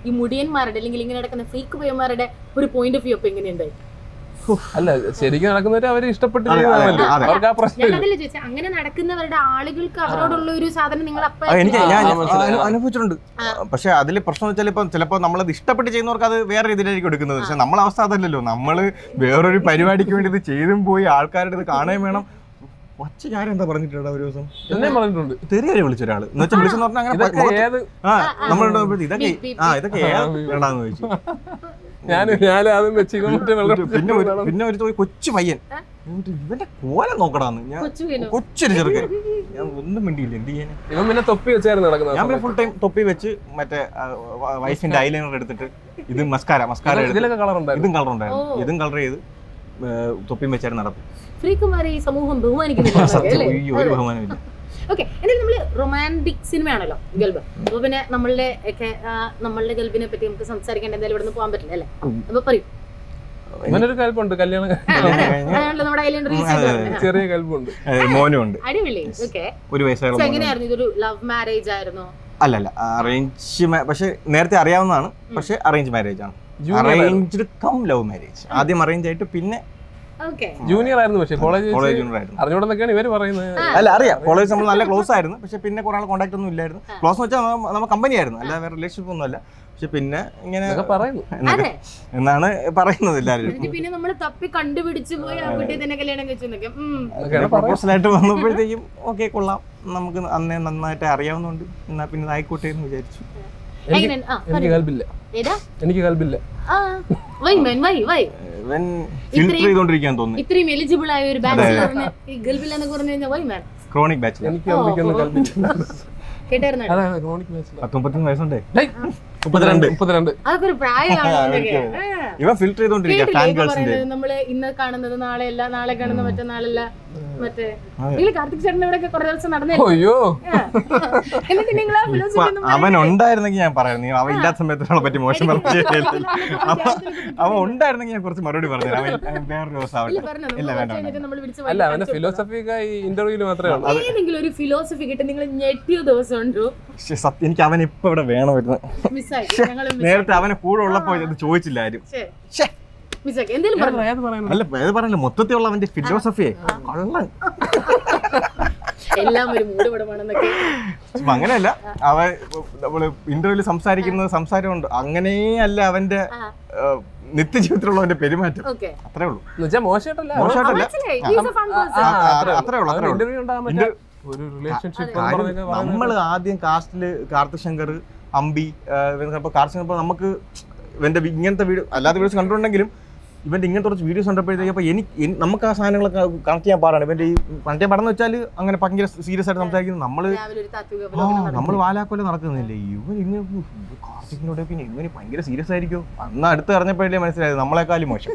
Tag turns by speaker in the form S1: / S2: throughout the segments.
S1: ഈ മുടിയന്മാരുടെ അല്ലെങ്കിൽ ഇങ്ങനെ നടക്കുന്ന ഫേക്ക് പയ്യന്മാരുടെ ഒരു പോയിന്റ് ഓഫ് വ്യൂ അപ്പൊ എങ്ങനെയുണ്ടായി
S2: അല്ല ശരിക്കും നടക്കുന്നവര് അവര് ഇഷ്ടപ്പെട്ട്
S3: അതെ,
S2: ചെയ്യുന്നതല്ലേ
S3: അതെ.
S2: അവർക്ക് ആ
S1: ഞാൻ
S2: പ്രശ്നമില്ല
S1: അതല്ലേ ചോദിച്ചത് അങ്ങനെ നടക്കുന്നവരുടെ ആളുകൾക്ക് അവരോടുള്ള ഒരു സാധനം നിങ്ങൾ അപ്പൊ
S3: ആ, എനിക്ക് ഞാൻ
S2: ആ, മനസ്സിലായി.
S3: അനു- അനുഭവിച്ചിട്ടുണ്ട് പക്ഷെ അതിൽ പ്രശ്നം വെച്ചാൽ ഇപ്പം ചിലപ്പോൾ നമ്മളത് ഇഷ്ടപ്പെട്ട് ചെയ്യുന്നവർക്ക് അത് വേറെ രീതിയിലായിരിക്കും എടുക്കുന്നത് പക്ഷെ നമ്മളെ അവസ്ഥ അതല്ലല്ലോ നമ്മള് വേറൊരു പരിപാടിക്ക് വേണ്ടി ഇത് ചെയ്തും പോയി ആൾക്കാരുടെ ഇത് കാണുകയും വേണം ഒച്ച ഞാൻ എന്താ പറഞ്ഞിട്ടുണ്ട് ഒരു ദിവസം
S2: എന്നെ പറഞ്ഞിട്ടുണ്ട്
S3: തെറിയായി വിളിച്ച ഒരാള് എന്ന് വെച്ചാൽ വിളിച്ചെന്ന് പറഞ്ഞാൽ അങ്ങനെ
S2: ഇതൊക്കെ
S3: മുഖത്ത്
S2: ഏത്
S3: ആ നമ്മളുടെ ഇതൊക്കെ
S1: ബീപ്, ബീപ്,
S3: ആ ഇതൊക്കെ ഏതാ വേണ്ടാന്ന് ചോദിച്ചു
S2: ഞാൻ ഞാൻ ആദ്യം വെച്ച് ഇവൻ മറ്റേ വെള്ളം
S3: പിന്നെ ഒരു പിന്നെ ഒരു തോന്നി കൊച്ചു പയ്യൻ എന്നിട്ട് ഇവന്റെ കോലം നോക്കടാന്ന് ഞാൻ
S1: കൊച്ചു വീണു
S3: കൊച്ചൊരു ചെറുക്കൻ ഞാൻ ഒന്നും മിണ്ടിയില്ല എന്ത് ചെയ്യാൻ
S2: ഇവൻ പിന്നെ തൊപ്പി വെച്ചായിരുന്നു നടക്കുന്നത്
S3: ഞാൻ പിന്നെ ഫുൾ ടൈം തൊപ്പി വെച്ച് മറ്റേ വൈഫിന്റെ ഐലൈനർ എടുത്തിട്ട് ഇത് മസ്കാര മസ്കാര എടുത്ത്
S2: ഇതിലൊക്കെ കളർ ഉണ്ടായിരുന്നു
S3: ഇതും കളർ ഉണ്ടായിരുന്നു
S1: ഓ.
S3: ഇതും കളർ ചെയ്ത് ഏർ, തൊപ്പിയും വെച്ചായിരുന്നു നടപ്പ്
S1: ഫ്രീക്കുമാരെ ഈ സമൂഹം ബഹുമാനിക്കുന്നില്ല
S3: സത്യം
S1: അല്ലേ
S3: അയ്യോ, ഒരു ബഹുമാനമില്ല
S1: ഓക്കെ എന്തായാലും നമ്മള് റൊമാൻറ്റിക് സിനിമയാണല്ലോ ഗൾബ് അപ്പൊ പിന്നെ നമ്മളുടെ ഒക്കെ ആ, നമ്മളുടെ ഗൾബിനെ പറ്റി നമുക്ക് സംസാരിക്കേണ്ട എന്തായാലും ഇവിടെ നിന്ന് പോകാൻ പറ്റില്ല അല്ലേ
S3: ഉം.
S1: അപ്പൊ പറയൂ
S2: ഇവനൊരു കൽപ്പുണ്ട് കല്യാണം
S1: ആ,
S3: കല്യാണം കഴിഞ്ഞ്
S1: അതാണല്ലോ നമ്മുടെ ഐലൻഡ്
S3: ഉം, അതെ, അതെ.
S2: ചെറിയ കൽപ്പുണ്ട്
S3: ഏർ, മോനും ഉണ്ട്
S1: അടിപൊളി ഓക്കെ
S3: ഒരു വയസ്സായുള്ള
S1: സോ
S3: മോനും ഉണ്ട്.
S1: എങ്ങനെയായിരുന്നു ഇതൊരു ലവ് മാരേജ് ആയിരുന്നോ
S3: അല്ലല്ല അറേഞ്ച് പക്ഷെ നേരത്തെ അറിയാവുന്നതാണ് പക്ഷെ അറേഞ്ച് മാരേജ് ആണ്
S2: junior
S3: arranged cum love marriage ആദ്യം അറേഞ്ച് ആയിട്ട് പിന്നെ
S1: ഓക്കെ
S2: ജൂനിയർ ആയിരുന്നു പക്ഷെ കോളേജ്
S3: കോളേജ് ജൂനിയർ ആയിരുന്നു
S2: അറിഞ്ഞോടെന്നൊക്കെയാണ് ഇവര് പറയുന്നത്
S3: അല്ല അറിയാം കോളേജ് നമ്മൾ നല്ല ക്ലോസ് ആയിരുന്നു പക്ഷെ പിന്നെ കുറെ നാൾ കോൺടാക്ട് ഒന്നും ഇല്ലായിരുന്നു ക്ലോസ് എന്ന് വെച്ചാൽ നമ്മൾ കമ്പനി ആയിരുന്നു അല്ലാതെ വേറെ റിലേഷൻഷിപ്പ് ഒന്നും അല്ല പക്ഷെ പിന്നെ ഇങ്ങനെ
S2: എന്നൊക്കെ പറയുന്നു
S3: എന്നൊക്കെ-
S1: അതെ
S3: എന്നാണ് പറയുന്നത് എല്ലാവരും
S1: എന്നിട്ട് പിന്നെ നമ്മൾ തപ്പി കണ്ടുപിടിച്ചു പോയി ആ കുട്ടിയെ തന്നെ കല്യാണം കഴിച്ചു എന്നൊക്കെ ഉം.
S2: എന്നൊക്കെയാണ് പറയുന്നത്
S3: പ്രപ്പോസൽ ആയിട്ട് വന്നപ്പോഴത്തേക്കും ഓക്കെ കൊള്ളാം നമുക്ക് അന്നേ നന്നായിട്ട് അറിയാവുന്നതുകൊണ്ട് എന്നാ പിന്നെ ഇത് ആയിക്കോട്ടെ എന്ന് വിചാരിച്ചു
S2: എനിക്ക്
S1: എങ്ങനെ ആ
S2: എനിക്ക്
S1: പറയൂ.
S2: കൽബില്ല
S1: ഏതാ
S2: എനിക്ക് കൽബില്ല
S1: ആ വൈ മാൻ വൈ വൈ
S3: ഇവൻ ഫിൽറ്റർ ചെയ്തോണ്ടിരിക്കാൻ തോന്നുന്നു
S1: ഇത്രയും എലിജിബിൾ ആയ ഒരു ബാച്ചിലറിന് ഈ ഗൾഫിൽ എന്നൊക്കെ പറഞ്ഞു കഴിഞ്ഞാൽ വൈ മാൻ
S3: ക്രോണിക് ബാച്ചിലർ
S2: എനിക്ക് എനിക്കൊന്നും കൽബില്ല
S1: കേട്ടായിരുന്നു
S2: അതാണ് ക്രോണിക് ബാച്ചിലർ
S3: പത്ത് മുപ്പത്തിമൂന്ന് വയസ്സുണ്ടേ
S2: ഡേയ്,
S3: മുപ്പത്തിരണ്ട്
S2: മുപ്പത്തിരണ്ട്
S1: അതൊക്കെ ഒരു പ്രായമാണോ എന്നൊക്കെ ആ.
S3: ഇവൻ ഫിൽറ്റർ ചെയ്തോണ്ടിരിക്കുക
S1: കേട്ടില്ലേ
S3: ഫാൻ
S1: ഇപ്പൊ
S3: ഗേൾസിന്റെ
S1: പറയുന്നത് നമ്മള് ഇന്ന് കാണുന്നത് നാളെ അല്ല നാളെ കാണുന്ന മറ്റന്നാളല്ല മറ്റേ
S3: അതെ.
S1: നിങ്ങൾ കാർത്തിക് ചേട്ടൻ്റെ ഇവിടെ കുറേ ദിവസം നടന്നില്ല
S2: അയ്യോ
S1: എന്നിട്ട് നിങ്ങൾ ആ
S3: ഇപ്പൊ
S1: ഫിലോസഫി ഒന്നും
S3: അവൻ ഉണ്ടായിരുന്നെങ്കിൽ ഞാൻ പറയാം അവൻ ഇല്ലാത്ത സമയത്ത് അവളെ പറ്റി മോശം പറഞ്ഞു അവൻ ഉണ്ടായിരുന്നെങ്കിൽ ഞാൻ കുറച്ച് മറുപടി പറഞ്ഞു അവൻ അവൻ വേറൊരു ദിവസം
S1: ഇല്ല
S3: ആവട്ടെ
S1: പറഞ്ഞോ
S3: ഇല്ല,
S1: നമ്മൾ
S3: വേണ്ട,
S1: കഴിഞ്ഞിട്ട് നമ്മൾ വിളിച്ച്
S2: അല്ല അവന്റെ ഫിലോസഫിക്ക് ഈ ഇന്റർവ്യൂല് മാത്രമേ ഉള്ളൂ
S1: ഏതെങ്കിലും ഒരു ഫിലോസഫി കിട്ടി നിങ്ങൾ ഞെട്ടിയ ദിവസം ഉണ്ടോ
S3: പക്ഷെ സത്യം എനിക്ക് അവൻ ഇപ്പൊ ഇവിടെ വേണമായിരുന്നു
S1: മിസ്സായി ഞങ്ങൾ
S3: നേരത്തെ അവനെ കൂടെ ഉള്ളപ്പോ ഇത് ചോദിച്ചില്ല ആരും ശ്ശേ.
S1: മിസ്സാക്കി എന്തെങ്കിലും പറഞ്ഞു
S2: ഏത് പറയുന്നത്
S3: അല്ല ഇത് പറഞ്ഞില്ല മൊത്തത്തിലുള്ള അവന്റെ ഫിലോസഫിയെ കള്ളൻ
S1: എല്ലാം ഒരു മൂടുപടമാണെന്നൊക്കെ
S3: അപ്പൊ അങ്ങനെയല്ല അവൻ നമ്മള് ഇന്റർവ്യൂല് സംസാരിക്കുന്നത് സംസാരമുണ്ട് അങ്ങനേ അല്ല അവന്റെ
S1: ആ.
S3: ഏഹ്, നിത്യജീവിതത്തിലുള്ള അവന്റെ പെരുമാറ്റം
S1: ഓക്കെ
S3: അത്രേ ഉള്ളൂ
S2: എന്നുവെച്ചാൽ മോശമായിട്ടല്ല
S3: മോശമായിട്ടല്ല
S1: മനസ്സിലായി He's a fun person.
S3: ആ, ആ, അത്രേ ഉള്ളൂ, അത്രേ ഉള്ളൂ.
S2: ഇന്റർവ്യൂ ഉണ്ടാകാൻ പറ്റാ ഒരു റിലേഷൻഷിപ്പ്
S3: നമ്മൾ ആദ്യം കാസ്റ്റില് കാർത്തിക് ശങ്കർ അമ്പി കാർത്തിക് ശങ്കർ നമുക്ക് ഇവന്റെ വി- ഇങ്ങനത്തെ വീഡിയോ അല്ലാത്ത വീഡിയോസ് കണ്ടിട്ടുണ്ടെങ്കിലും ഇവന്റെ ഇങ്ങനത്തെ കുറച്ച് വീഡിയോസ് കണ്ടപ്പോഴത്തേക്ക് അപ്പൊ എനിക്ക് എനി- നമുക്ക് ആ സാധനങ്ങളൊക്കെ കണക്ട് ചെയ്യാൻ പാടാണ് ഇവന്റെ ഈ കണക്ട് ചെയ്യാൻ പാടെന്ന് വെച്ചാൽ അങ്ങനെ ഭയങ്കര സീരിയസ് ആയിട്ട് സംസാരിക്കുന്നത് നമ്മള്
S1: രാവിലെ ഒരു താത്വിക
S3: ആ
S1: അവലോകനം നടത്തി.
S3: നമ്മൾ വാലാക്കോലെ നടക്കുന്നില്ലേ ഇവൻ ഇങ്ങനെ കാർത്തികിനോട് പിന്നെ ഇവന് ഭയങ്കര സീരിയസ് ആയിരിക്കും അന്ന് അടുത്ത് അറിഞ്ഞപ്പോഴല്ലേ മനസ്സിലായത് നമ്മളെക്കാളും മോശം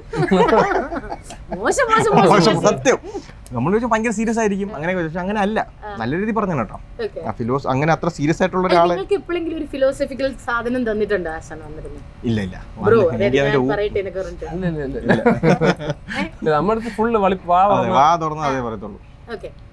S1: മോശം മോശം മോശം
S3: മോശം
S1: മോശം
S3: സത്യം നമ്മൾ ചോദിച്ചാൽ ഭയങ്കര സീരിയസ് ആയിരിക്കും അങ്ങനെ പക്ഷെ അങ്ങനെ അല്ല നല്ല രീതിയിൽ പറഞ്ഞു കേട്ടോ
S1: Okay.
S3: ആ ഫിലോസ് അങ്ങനെ അത്ര സീരിയസ് ആയിട്ടുള്ള ഒരാളെ
S1: നിങ്ങൾക്ക് എപ്പോഴെങ്കിലും ഒരു ഫിലോസഫിക്കൽ സാധനം തന്നിട്ടുണ്ട് ആശാൻ വന്നിരുന്നു
S3: ഇല്ല ഇല്ല
S1: ബ്രോ
S3: എനിക്ക് അവന്റെ ഊ-
S1: പറയട്ടെ എന്നൊക്കെ പറഞ്ഞിട്ട്
S2: നമ്മുടെ അടുത്ത് ഫുള്ള് വളി വാ
S3: അതെ, വാ തുറന്ന് അതേ പറയത്തുള്ളൂ
S1: ഓക്കെ